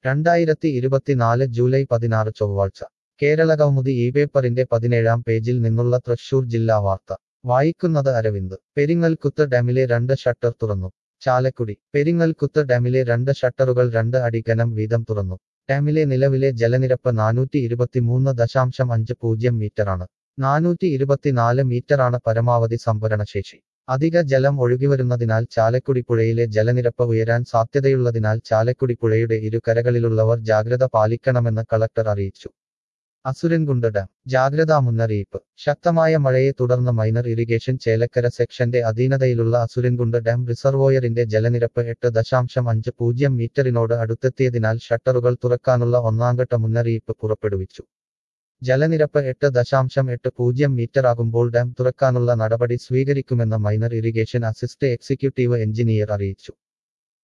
രണ്ടായിരത്തി ഇരുപത്തിനാല് ജൂലൈ പതിനാറ് ചൊവ്വാഴ്ച കേരളകൗമുദി ഈ പേപ്പറിന്റെ പതിനേഴാം പേജിൽ നിന്നുള്ള തൃശൂർ ജില്ലാ വാർത്ത വായിക്കുന്നത് അരവിന്ദ് പെരിങ്ങൽകുത്ത് ഡാമിലെ രണ്ട് ഷട്ടർ തുറന്നു ചാലക്കുടി പെരിങ്ങൽകുത്ത് ഡാമിലെ രണ്ട് ഷട്ടറുകൾ രണ്ട് അടി ഘനം വീതം തുറന്നു ഡാമിലെ നിലവിലെ ജലനിരപ്പ് നാനൂറ്റി ഇരുപത്തിമൂന്ന് ദശാംശം അഞ്ച് പൂജ്യം മീറ്ററാണ് നാനൂറ്റി ഇരുപത്തിനാല് മീറ്ററാണ് പരമാവധി സംഭരണശേഷി അധിക ജലം ഒഴുകിവരുന്നതിനാൽ ചാലക്കുടി പുഴയിലെ ജലനിരപ്പ് ഉയരാൻ സാധ്യതയുള്ളതിനാൽ ചാലക്കുടി പുഴയുടെ ഇരു കരകളിലുള്ളവർ ജാഗ്രത പാലിക്കണമെന്ന് കളക്ടർ അറിയിച്ചു അസുരൻകുണ്ട് ഡാം ജാഗ്രതാ മുന്നറിയിപ്പ് ശക്തമായ മഴയെ തുടർന്ന് മൈനർ ഇറിഗേഷൻ ചേലക്കര സെക്ഷന്റെ അധീനതയിലുള്ള അസുരൻകുണ്ട് ഡാം റിസർവോയറിന്റെ ജലനിരപ്പ് എട്ട് ദശാംശം അഞ്ച് പൂജ്യം മീറ്ററിനോട് അടുത്തെത്തിയതിനാൽ ഷട്ടറുകൾ തുറക്കാനുള്ള ഒന്നാംഘട്ട മുന്നറിയിപ്പ് പുറപ്പെടുവിച്ചു ജലനിരപ്പ് എട്ട് ദശാംശം എട്ട് പൂജ്യം മീറ്ററാകുമ്പോൾ ഡാം തുറക്കാനുള്ള നടപടി സ്വീകരിക്കുമെന്ന് minor irrigation assist executive engineer അറിയിച്ചു